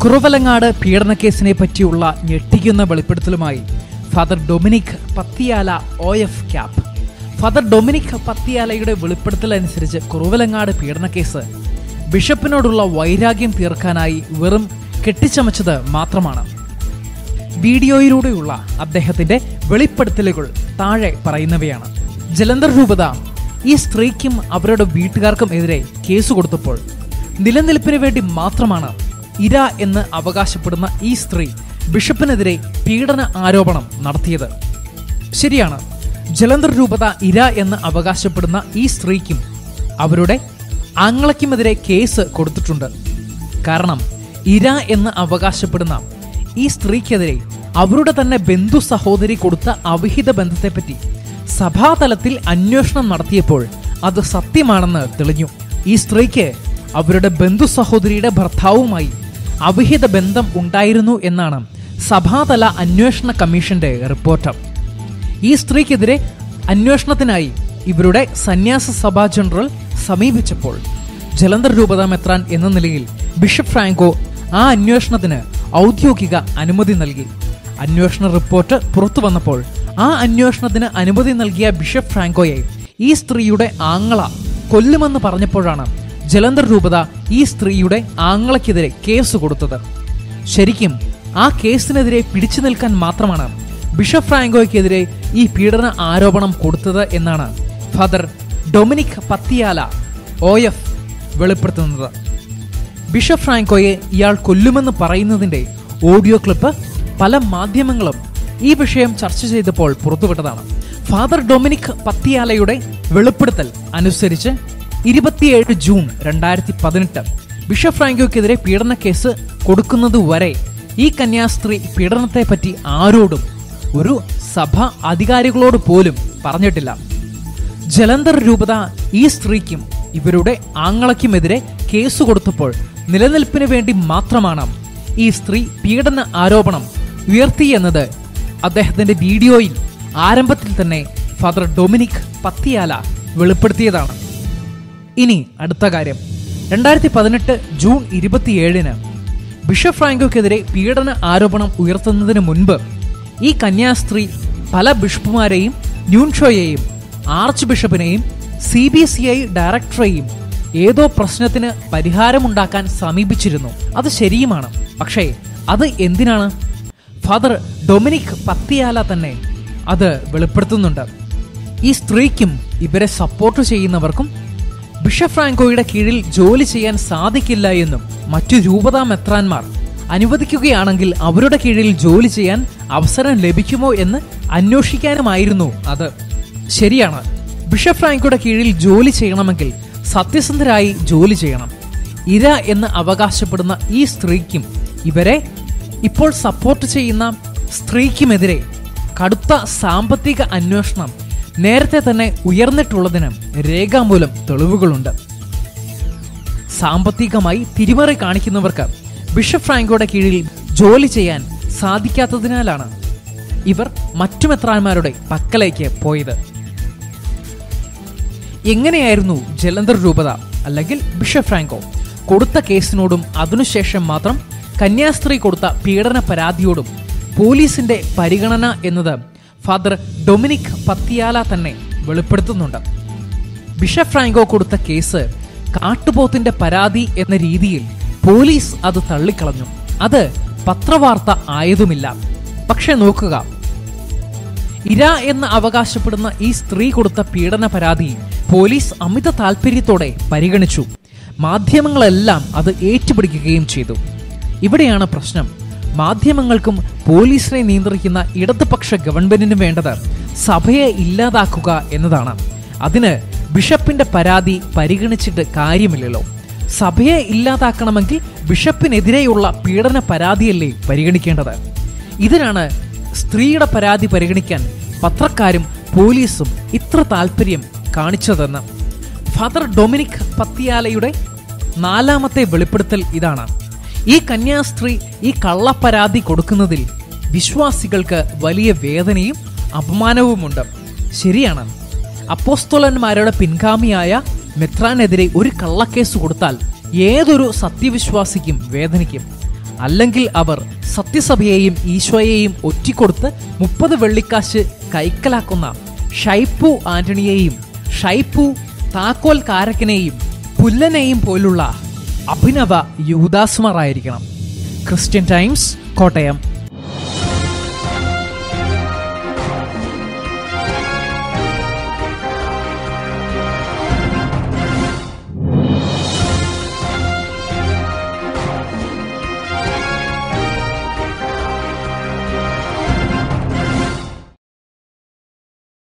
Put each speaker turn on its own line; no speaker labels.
കുറവലങ്ങാട് പീഡനക്കേസിനെ പറ്റിയുള്ള ഞെട്ടിക്കുന്ന വെളിപ്പെടുത്തലുമായി father Dominic Pathiyala O F cap father Dominic പത്തിയാലയുടെ വെളിപ്പെടുത്തലനുസരിച്ച് കുറവലങ്ങാട് പീഡനക്കേസ് ബിഷപ്പിനോടുള്ള വൈരാഗ്യം തീർക്കാനായി വെറും കെട്ടിച്ചമച്ചത് മാത്രമാണ് വീഡിയോയിലൂടെയുള്ള അദ്ദേഹത്തിന്റെ വെളിപ്പെടുത്തലുകൾ താഴെ പറയുന്നവയാണ് ജലന്ധർ രൂപത ഈ സ്ത്രീക്കും അവരുടെ വീട്ടുകാർക്കും എതിരെ കേസ് കൊടുത്തപ്പോൾ നിലനിൽപ്പിന് വേണ്ടി മാത്രമാണ് ഇര എന്ന് അവകാശപ്പെടുന്ന ഈ സ്ത്രീ ബിഷപ്പിനെതിരെ പീഡന ആരോപണം നടത്തിയത് ശരിയാണ് ജലന്ധർ രൂപത ഇര എന്ന് അവകാശപ്പെടുന്ന ഈ സ്ത്രീക്കും അവരുടെ ആങ്ങളയ്ക്കുമെതിരെ കേസ് കൊടുത്തിട്ടുണ്ട് കാരണം ഇര എന്ന് അവകാശപ്പെടുന്ന ഈ സ്ത്രീക്കെതിരെ അവരുടെ തന്നെ ബന്ധു സഹോദരി കൊടുത്ത അവിഹിത ബന്ധത്തെപ്പറ്റി സഭാതലത്തിൽ അന്വേഷണം നടത്തിയപ്പോൾ അത് സത്യമാണെന്ന് തെളിഞ്ഞു ഈ സ്ത്രീക്ക് അവരുടെ ബന്ധു സഹോദരിയുടെ ഭർത്താവുമായി അവിഹിത ബന്ധം ഉണ്ടായിരുന്നു എന്നാണ് സഭാതല അന്വേഷണ കമ്മീഷന്റെ റിപ്പോർട്ട് ഈ സ്ത്രീക്കെതിരെ അന്വേഷണത്തിനായി ഇവരുടെ സന്യാസ സഭാ ജനറൽ സമീപിച്ചപ്പോൾ ജലന്ധർ രൂപത മെത്രാൻ എന്ന നിലയിൽ ബിഷപ്പ് ഫ്രാങ്കോ ആ അന്വേഷണത്തിന് ഔദ്യോഗിക അനുമതി നൽകി അന്വേഷണ റിപ്പോർട്ട് പുറത്തു വന്നപ്പോൾ ആ അന്വേഷണത്തിന് അനുമതി നൽകിയ ബിഷപ്പ് ഫ്രാങ്കോയെ ഈ സ്ത്രീയുടെ ആങ്ങള കൊല്ലുമെന്ന് പറഞ്ഞപ്പോഴാണ് ജലന്ധർ രൂപത ഈ സ്ത്രീയുടെ ആങ്ങളയ്ക്കെതിരെ കേസ് കൊടുത്തത് ശരിക്കും ആ കേസിനെതിരെ പിടിച്ചു നിൽക്കാൻ മാത്രമാണ് ബിഷപ്പ് ഫ്രാങ്കോയ്ക്കെതിരെ ഈ പീഡന ആരോപണം കൊടുത്തത് എന്നാണ് father Dominic Pathiyala O F വെളിപ്പെടുത്തുന്നത് ബിഷപ്പ് ഫ്രാങ്കോയെ ഇയാൾ കൊല്ലുമെന്ന് പറയുന്നതിന്റെ ഓഡിയോ ക്ലിപ്പ് പല മാധ്യമങ്ങളും ഈ വിഷയം ചർച്ച ചെയ്തപ്പോൾ പുറത്തുവിട്ടതാണ് ഫാദർ ഡൊമിനിക് പത്തിയാലയുടെ വെളിപ്പെടുത്തൽ അനുസരിച്ച് ഇരുപത്തിയേഴ് ജൂൺ രണ്ടായിരത്തി പതിനെട്ട് ബിഷപ്പ് ഫ്രാങ്കോയ്ക്കെതിരെ പീഡന കേസ് കൊടുക്കുന്നത് വരെ ഈ കന്യാസ്ത്രീ പീഡനത്തെ പറ്റി ആരോടും ഒരു സഭ അധികാരികളോട് പോലും പറഞ്ഞിട്ടില്ല ജലന്ധർ രൂപത ഈ സ്ത്രീക്കും ഇവരുടെ ആങ്ങളയ്ക്കുമെതിരെ കേസ് കൊടുത്തപ്പോൾ നിലനിൽപ്പിന് വേണ്ടി മാത്രമാണ് ഈ സ്ത്രീ പീഡന ആരോപണം ഉയർത്തിയെന്നത് അദ്ദേഹത്തിന്റെ വീഡിയോയിൽ ആരംഭത്തിൽ തന്നെ ഫാദർ ഡൊമിനിക് പത്തിയാല വെളിപ്പെടുത്തിയതാണ് ഇനി അടുത്ത കാര്യം രണ്ടായിരത്തി പതിനെട്ട് ജൂൺ ഇരുപത്തിയേഴിന് ബിഷപ്പ് ഫ്രാങ്കോക്കെതിരെ പീഡന ആരോപണം ഉയർത്തുന്നതിന് മുൻപ് ഈ കന്യാസ്ത്രീ പല ബിഷപ്പുമാരെയും ന്യൂൻഷോയെയും ആർച്ച് ബിഷപ്പിനെയും സി ബി സി ഐ ഡയറക്ടറെയും ഏതോ പ്രശ്നത്തിന് പരിഹാരമുണ്ടാക്കാൻ സമീപിച്ചിരുന്നു അത് ശരിയുമാണ് പക്ഷേ അത് എന്തിനാണ് ഫാദർ ഡൊമിനിക് പത്തിയാല തന്നെ അത് വെളിപ്പെടുത്തുന്നുണ്ട് ഈ സ്ത്രീക്കും ഇവരെ സപ്പോർട്ട് ചെയ്യുന്നവർക്കും ബിഷപ്പ് ഫ്രാങ്കോയുടെ കീഴിൽ ജോലി ചെയ്യാൻ സാധിക്കില്ല എന്നും മറ്റു രൂപതാ മെത്രാന്മാർ അനുവദിക്കുകയാണെങ്കിൽ അവരുടെ കീഴിൽ ജോലി ചെയ്യാൻ അവസരം ലഭിക്കുമോ എന്ന് അന്വേഷിക്കാനുമായിരുന്നു അത് ശരിയാണ് ബിഷപ്പ് ഫ്രാങ്കോയുടെ കീഴിൽ ജോലി ചെയ്യണമെങ്കിൽ സത്യസന്ധരായി ജോലി ചെയ്യണം ഇര എന്ന് അവകാശപ്പെടുന്ന ഈ സ്ത്രീക്കും ഇവരെ ഇപ്പോൾ സപ്പോർട്ട് ചെയ്യുന്ന സ്ത്രീക്കുമെതിരെ കടുത്ത സാമ്പത്തിക അന്വേഷണം നേരത്തെ തന്നെ ഉയർന്നിട്ടുള്ളതിന് രേഖാമൂലം തെളിവുകളുണ്ട് സാമ്പത്തികമായി തിരിമറി കാണിക്കുന്നവർക്ക് ബിഷപ്പ് ഫ്രാങ്കോയുടെ കീഴിൽ ജോലി ചെയ്യാൻ സാധിക്കാത്തതിനാലാണ് ഇവർ മറ്റു മെത്രാന്മാരുടെ പക്കലേക്ക് പോയത് എങ്ങനെയായിരുന്നു ജലന്ധർ രൂപത അല്ലെങ്കിൽ ബിഷപ്പ് ഫ്രാങ്കോ കൊടുത്ത കേസിനോടും അതിനുശേഷം മാത്രം കന്യാസ്ത്രീ കൊടുത്ത പീഡന പരാതിയോടും പോലീസിന്റെ പരിഗണന എന്നത് ഫാദർ ഡൊമിനിക് പത്തിയാല തന്നെ വെളിപ്പെടുത്തുന്നുണ്ട് ബിഷപ്പ് ഫ്രാങ്കോ കൊടുത്ത കേസ് കാട്ടുപോത്തിന്റെ പരാതി എന്ന രീതിയിൽ പോലീസ് അത് തള്ളിക്കളഞ്ഞു അത് പത്രവാർത്ത ആയതുമില്ല പക്ഷെ നോക്കുക ഇര എന്ന് അവകാശപ്പെടുന്ന ഈ സ്ത്രീ കൊടുത്ത പീഡന പരാതി പോലീസ് അമിത താല്പര്യത്തോടെ പരിഗണിച്ചു മാധ്യമങ്ങളെല്ലാം അത് ഏറ്റുപിടിക്കുകയും ചെയ്തു ഇവിടെയാണ് പ്രശ്നം മാധ്യമങ്ങൾക്കും പോലീസിനെ നിയന്ത്രിക്കുന്ന ഇടതുപക്ഷ ഗവൺമെന്റിനും വേണ്ടത് സഭയെ ഇല്ലാതാക്കുക എന്നതാണ് അതിന് ബിഷപ്പിന്റെ പരാതി പരിഗണിച്ചിട്ട് കാര്യമില്ലല്ലോ സഭയെ ഇല്ലാതാക്കണമെങ്കിൽ ബിഷപ്പിനെതിരെയുള്ള പീഡന പരാതിയല്ലേ പരിഗണിക്കേണ്ടത് ഇതിനാണ് സ്ത്രീയുടെ പരാതി പരിഗണിക്കാൻ പത്രക്കാരും പോലീസും ഇത്ര താല്പര്യം കാണിച്ചതെന്ന് ഫാദർ ഡൊമിനിക് പത്തിയാലയുടെ നാലാമത്തെ വെളിപ്പെടുത്തൽ ഇതാണ് ഈ കന്യാസ്ത്രീ ഈ കള്ളപ്പരാതി കൊടുക്കുന്നതിൽ വിശ്വാസികൾക്ക് വലിയ വേദനയും അപമാനവുമുണ്ട് ശരിയാണ് അപ്പോസ്തോലന്മാരുടെ പിൻഗാമിയായ മെത്രാനെതിരെ ഒരു കള്ളക്കേസ് കൊടുത്താൽ ഏതൊരു സത്യവിശ്വാസിക്കും വേദനിക്കും അല്ലെങ്കിൽ അവർ സത്യസഭയെയും ഈശോയെയും ഒറ്റിക്കൊടുത്ത് മുപ്പത് വെള്ളിക്കാശ് കൈക്കലാക്കുന്ന ഷൈപ്പു ആന്റണിയെയും ഷൈപ്പു താക്കോൽ കാരക്കനെയും പുല്ലനെയും പോലുള്ള അഭിനവ യൂദാസുമാറായിരിക്കണം ക്രിസ്ത്യൻ ടൈംസ് കോട്ടയം